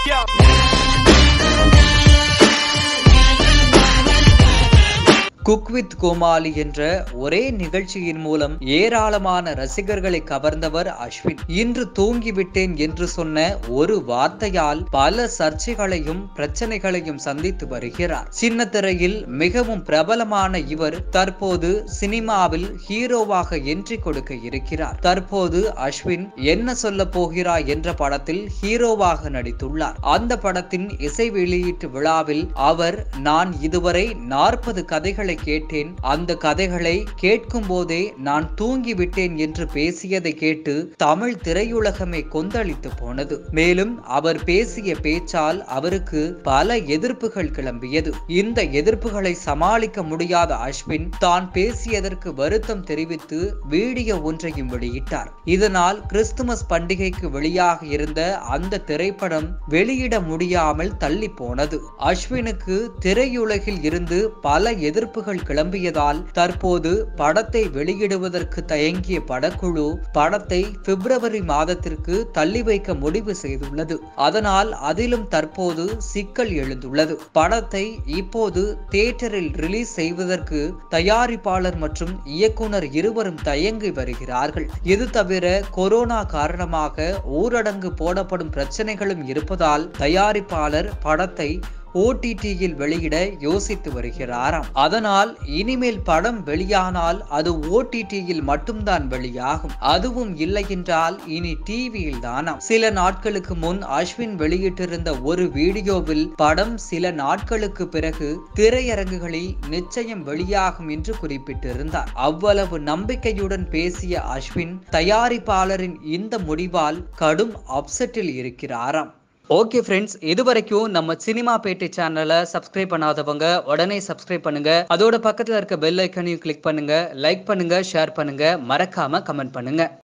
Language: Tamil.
குக் வித் கோமாளி என்ற ஒரே நிகழ்ச்சியின் மூலம் ஏராளமான ரசிகர்களை கவர்ந்தவர் அஸ்வின் இன்று தூங்கிவிட்டேன் என்று சொன்ன ஒரு வார்த்தையால் பல சர்ச்சைகளையும் பிரச்சனைகளையும் சந்தித்து வருகிறார் சின்ன திரையில் மிகவும் பிரபலமான இவர் தற்போது சினிமாவில் ஹீரோவாக என்ட்ரி கொடுக்க இருக்கிறார் தற்போது அஸ்வின் என்ன சொல்ல போகிறார் என்ற படத்தில் ஹீரோவாக நடித்துள்ளார் அந்த படத்தின் இசை வெளியீட்டு விழாவில் அவர் நான் இதுவரை நாற்பது கதைகளை கேட்டேன் அந்த கதைகளை கேட்கும் போதே நான் தூங்கி விட்டேன் என்று பேசியதை கேட்டு தமிழ் திரையுலகமே கொந்தளித்து போனது மேலும் அவர் பேசிய பேச்சால் அவருக்கு பல எதிர்ப்புகள் கிளம்பியது இந்த எதிர்ப்புகளை சமாளிக்க முடியாத அஸ்வின் தான் பேசியதற்கு வருத்தம் தெரிவித்து வீடியோ ஒன்றையும் வெளியிட்டார் இதனால் கிறிஸ்துமஸ் பண்டிகைக்கு வெளியாக இருந்த அந்த திரைப்படம் வெளியிட முடியாமல் தள்ளி போனது அஸ்வினுக்கு திரையுலகில் இருந்து பல எதிர்ப்புகள் கிளம்பியதால் தற்போது படத்தை வெளியிடுவதற்கு தயங்கிய படக்குழு படத்தை பிப்ரவரி மாதத்திற்கு தள்ளி வைக்க முடிவு செய்துள்ளது அதனால் அதிலும் தற்போது சிக்கல் எழுந்துள்ளது படத்தை இப்போது தியேட்டரில் ரிலீஸ் செய்வதற்கு தயாரிப்பாளர் மற்றும் இயக்குனர் இருவரும் தயங்கி வருகிறார்கள் இது தவிர கொரோனா காரணமாக ஊரடங்கு போடப்படும் பிரச்சனைகளும் இருப்பதால் தயாரிப்பாளர் படத்தை ஓடிடியில் வெளியிட யோசித்து வருகிறாராம் அதனால் இனிமேல் படம் வெளியானால் அது ஓடிடியில் மட்டும்தான் வெளியாகும் அதுவும் இல்லை என்றால் இனி டிவியில் தானாம் சில நாட்களுக்கு முன் அஸ்வின் வெளியிட்டிருந்த ஒரு வீடியோவில் படம் சில நாட்களுக்கு பிறகு திரையரங்குகளில் நிச்சயம் வெளியாகும் என்று குறிப்பிட்டிருந்தார் அவ்வளவு நம்பிக்கையுடன் பேசிய அஸ்வின் தயாரிப்பாளரின் இந்த முடிவால் கடும் அப்செட்டில் இருக்கிறாராம் ஓகே ஃப்ரெண்ட்ஸ் இது வரைக்கும் நம்ம சினிமா பேட்டை சேனலை சப்ஸ்கிரைப் பண்ணாதவங்க உடனே சப்ஸ்கிரைப் பண்ணுங்க அதோட பக்கத்தில் இருக்க பெல் ஐக்கனையும் கிளிக் பண்ணுங்க லைக் பண்ணுங்க ஷேர் பண்ணுங்க மறக்காம கமெண்ட் பண்ணுங்க